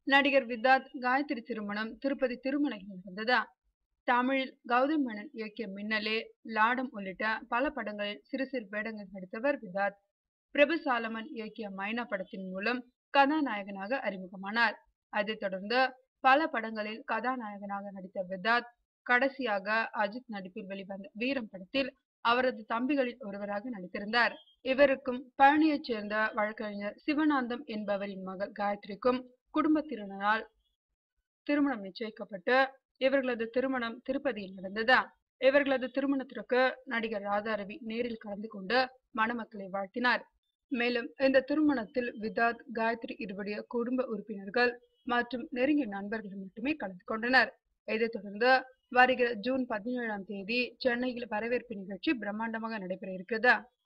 நடிகர் வித்தார்த் காயத்ரி திருமணம் திருப்பதி திருமலையில் நடந்தது தமிழில் கௌதம் மேனன் இயக்கிய மின்னலே லாடம் உள்ளிட்ட பல படங்களில் சிறு சிறு வேடங்கள் நடித்தவர் வித்தார்த் பிரபு சாலமன் இயக்கிய மைனா படத்தின் மூலம் கதாநாயகனாக அறிமுகமானார் அதைத் தொடர்ந்து பல படங்களில் கதாநாயகனாக நடித்த வித்தார்த் கடைசியாக அஜித் நடிப்பில் வெளிவந்த வீரம் படத்தில் அவரது தம்பிகளில் ஒருவராக நடித்திருந்தார் இவருக்கும் பழனியைச் சேர்ந்த வழக்கறிஞர் சிவனாந்தம் என்பவரின் மகள் காயத்ரிக்கும் குடும்பத்தினரால் திருமணம் நிச்சயிக்கப்பட்டு இவர்களது திருமணம் திருப்பதியில் நடந்தது இவர்களது திருமணத்திற்கு நடிகர் ராதாரவி நேரில் கலந்து கொண்டு மணமக்களை வாழ்த்தினார் மேலும் இந்த திருமணத்தில் விதாத் காயத்ரி இருவருடைய குடும்ப உறுப்பினர்கள் மற்றும் நெருங்கிய நண்பர்கள் மட்டுமே கலந்து கொண்டனர் இதைத் தொடர்ந்து வருகிற ஜூன் பதினேழாம் தேதி சென்னையில் வரவேற்பு நிகழ்ச்சி பிரம்மாண்டமாக நடைபெற இருக்கிறது